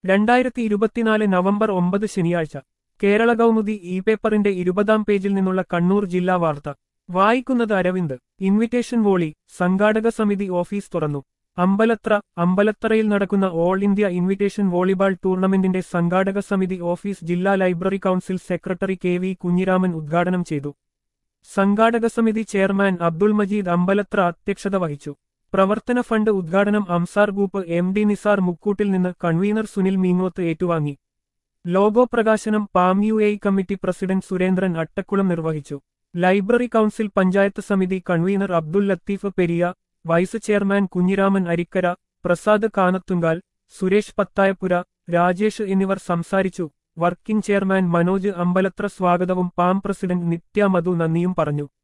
രണ്ടായിരത്തി ഇരുപത്തിനാല് നവംബർ ഒമ്പത് ശനിയാഴ്ച കേരള കൗമുദി ഇ പേപ്പറിന്റെ ഇരുപതാം പേജിൽ നിന്നുള്ള കണ്ണൂർ ജില്ലാ വാർത്ത വായിക്കുന്നത് അരവിന്ദ് ഇൻവിറ്റേഷൻ വോളി സംഘാടക സമിതി ഓഫീസ് തുറന്നു അമ്പലത്ര അമ്പലത്തറയിൽ നടക്കുന്ന ഓൾ ഇന്ത്യ ഇൻവിറ്റേഷൻ വോളിബാൾ ടൂർണമെന്റിന്റെ സംഘാടക സമിതി ഓഫീസ് ജില്ലാ library council secretary K V Kunhiraman ഉദ്ഘാടനം ചെയ്തു സംഘാടക സമിതി ചെയർമാൻ അബ്ദുൾ മജീദ് അമ്പലത്ര അധ്യക്ഷത വഹിച്ചു പ്രവർത്തന ഫണ്ട് ഉദ്ഘാടനം Amsar group M D Nisar മുക്കൂട്ടിൽ നിന്ന് കൺവീനർ സുനിൽ മീങ്ങോത്ത് ഏറ്റുവാങ്ങി ലോഗോ പ്രകാശനം palm U A committee president Surendran Attakkulam നിർവഹിച്ചു ലൈബ്രറി കൗൺസിൽ പഞ്ചായത്ത് സമിതി convener Abdul Latheef Periya vice chairman Kunhiraman Arikkara Prasad Kanathungal Suresh Pathayappura Rajesh എന്നിവർ സംസാരിച്ചു വർക്കിംഗ് ചെയർമാൻ മനോജ് അമ്പലത്ര സ്വാഗതവും പാം പ്രസിഡന്റ് നിത്യ മധു നന്ദിയും പറഞ്ഞു